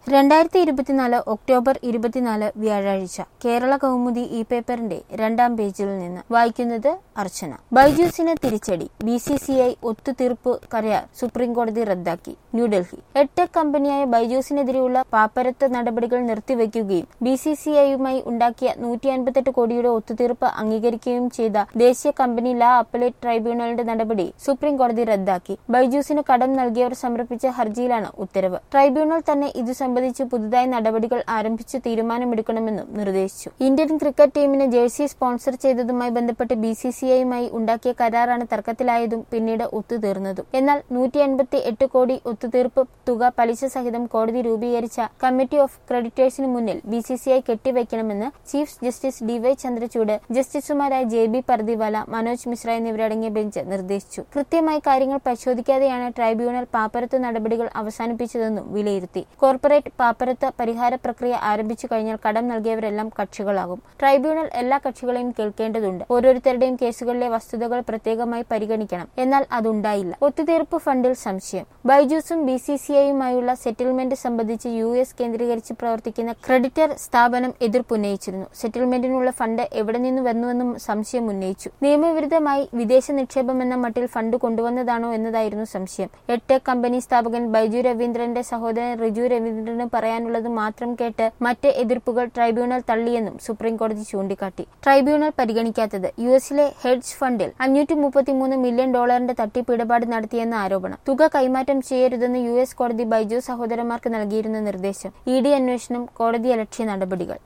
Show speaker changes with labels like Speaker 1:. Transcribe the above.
Speaker 1: രണ്ടായിരത്തി ഇരുപത്തിനാല് ഒക്ടോബർ ഇരുപത്തിനാല് വ്യാഴാഴ്ച കേരള കൗമുദി ഇ പേപ്പറിന്റെ രണ്ടാം പേജിൽ നിന്ന് വായിക്കുന്നത് അർച്ചന ബൈജൂസിന് തിരിച്ചടി ബി സി സി ഐ ഒത്തുതീർപ്പ് കരാർ സുപ്രീംകോടതി റദ്ദാക്കി ന്യൂഡൽഹി എഡ്ടെക് കമ്പനിയായ ബൈജൂസിനെതിരെയുള്ള പാപ്പരത്വ നടപടികൾ നിർത്തിവെക്കുകയും ബി സി സി ഐയുമായി ഉണ്ടാക്കിയ നൂറ്റി അൻപത്തെട്ട് കോടിയുടെ ഒത്തുതീർപ്പ് അംഗീകരിക്കുകയും ചെയ്ത ദേശീയ കമ്പനി ലാ അപ്പലേറ്റ് ട്രൈബ്യൂണലിന്റെ നടപടി സുപ്രീംകോടതി റദ്ദാക്കി ബൈജൂസിന് കടം നൽകിയവർ സമർപ്പിച്ച ഹർജിയിലാണ് ഉത്തരവ് ട്രൈബ്യൂണൽ തന്നെ ഇതു സംബന്ധിച്ച് പുതുതായി നടപടികൾ ആരംഭിച്ച് തീരുമാനമെടുക്കണമെന്നും നിർദ്ദേശിച്ചു ഇന്ത്യൻ ക്രിക്കറ്റ് ടീമിന് ജേഴ്സി സ്പോൺസർ ചെയ്തതുമായി ബന്ധപ്പെട്ട് ബി സി സി ഐയുമായി ഉണ്ടാക്കിയ കരാറാണ് തർക്കത്തിലായതും പിന്നീട് ഒത്തുതീർന്നതും എന്നാൽ നൂറ്റി എൺപത്തി എട്ട് കോടി ഒത്തുതീർപ്പ് തുക പലിശ സഹിതം കോടതി രൂപീകരിച്ച കമ്മിറ്റി ഓഫ് ക്രെഡിറ്റേഴ്സിന് മുന്നിൽ ബി സി സി ഐ കെട്ടിവയ്ക്കണമെന്ന് chief justice D Y Chandrachud ജസ്റ്റിസുമാരായ ജെ ബി പർദിവാല മനോജ് മിശ്ര എന്നിവരടങ്ങിയ ബെഞ്ച് നിർദ്ദേശിച്ചു കൃത്യമായി കാര്യങ്ങൾ പരിശോധിക്കാതെയാണ് ട്രൈബ്യൂണൽ പാപ്പരത്വ നടപടികൾ അവസാനിപ്പിച്ചതെന്നും വിലയിരുത്തി കോർപ്പറേറ്റ് പാപ്പരത്വ പരിഹാര പ്രക്രിയ ആരംഭിച്ചു കഴിഞ്ഞാൽ കടം നൽകിയവരെല്ലാം കക്ഷികളാകും ട്രൈബ്യൂണൽ എല്ലാ കക്ഷികളെയും കേൾക്കേണ്ടതുണ്ട് ഓരോരുത്തരുടെയും കേസുകളിലെ വസ്തുതകൾ പ്രത്യേകമായി പരിഗണിക്കണം എന്നാൽ അതുണ്ടായില്ല ഒത്തുതീർപ്പ് ഫണ്ടിൽ സംശയം ബൈജൂസും ബി സി സി ഐയുമായുള്ള സെറ്റിൽമെന്റ് സംബന്ധിച്ച് യു എസ് കേന്ദ്രീകരിച്ച് പ്രവർത്തിക്കുന്ന ക്രെഡിറ്റർ സ്ഥാപനം എതിർപ്പുന്നയിച്ചിരുന്നു സെറ്റിൽമെന്റിനുള്ള ഫണ്ട് എവിടെ നിന്ന് വന്നുവെന്നും സംശയം ഉന്നയിച്ചു നിയമവിരുദ്ധമായി വിദേശ നിക്ഷേപം എന്ന മട്ടിൽ ഫണ്ട് കൊണ്ടുവന്നതാണോ എന്നതായിരുന്നു സംശയം എട്ട് കമ്പനി സ്ഥാപകൻ ബൈജു രവീന്ദ്രന്റെ സഹോദരൻ റിജു രവീന്ദ്രന് പറയാനുള്ളത് മാത്രം കേട്ട് മറ്റ് എതിർപ്പുകൾ ട്രൈബ്യൂണൽ തള്ളിയെന്നും സുപ്രീംകോടതി ചൂണ്ടിക്കാട്ടി ട്രൈബ്യൂണൽ പരിഗണിക്കാത്തത് യു എസിലെ ഹെഡ്ജ് ഫണ്ടിൽ അഞ്ഞൂറ്റി മുപ്പത്തിമൂന്ന് മില്യൺ ഡോളറിന്റെ തട്ടിപ്പ് ഇടപാട് നടത്തിയെന്ന ആരോപണം തുക കൈമാറ്റം ചെയ്യരുതെന്ന് യു എസ് കോടതി ബൈജു സഹോദരന്മാർക്ക് നൽകിയിരുന്ന നിർദ്ദേശം ഇ ഡി അന്വേഷണം കോടതിയലക്ഷ്യ നടപടികൾ